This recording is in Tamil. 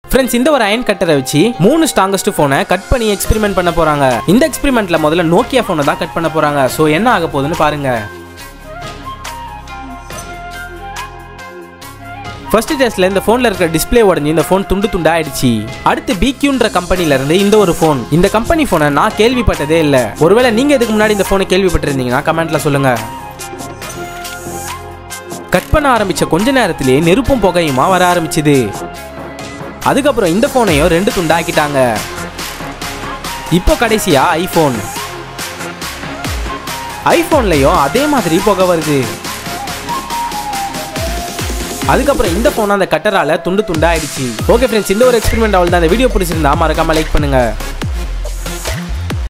ஃப்ரெண்ட்ஸ் இந்த ஒரு அயன் கட்டரை வச்சு மூணு ஸ்ட்ராங்கஸ்ட் ஃபோனை கட் பண்ணி எக்ஸ்பெரிமெண்ட் பண்ண போறாங்க இந்த எக்ஸ்பெரிமெண்ட்ல முதல்ல நோக்கியா ஃபோனை தான் கட் பண்ண போறாங்க ஸோ என்ன ஆக போகுதுன்னு பாருங்க ஃபர்ஸ்ட் டெஸ்ட்ல இந்த ஃபோன்ல இருக்கிற டிஸ்ப்ளே உடஞ்சி இந்த ஃபோன் துண்டு துண்டா ஆயிடுச்சு அடுத்து பிக்யூன்ற கம்பெனில இருந்து இந்த ஒரு ஃபோன் இந்த கம்பெனி ஃபோனை நான் கேள்விப்பட்டதே இல்ல ஒருவேளை நீங்க இதுக்கு முன்னாடி இந்த ஃபோனை கேள்விப்பட்டிருந்தீங்கன்னா கமெண்ட்ல சொல்லுங்க கட் பண்ண ஆரம்பிச்ச கொஞ்ச நேரத்திலேயே நெருப்பும் புகையுமா வர ஆரம்பிச்சுது அதுக்கப்புறம் இந்த ஃபோனையும் ரெண்டு துண்டாக்கிட்டாங்க இப்போ கடைசியா ஐஃபோன் ஐஃபோன்லயும் அதே மாதிரி புகை வருது அதுக்கப்புறம் இந்த ஃபோன் அந்த கட்டரால துண்டு துண்டா ஆயிடுச்சு ஓகே ஃப்ரெண்ட்ஸ் இந்த ஒரு எக்ஸ்பெரிமெண்ட் அவள் தான் அந்த வீடியோ பிடிச்சிருந்தா மறக்காம லைக் பண்ணுங்க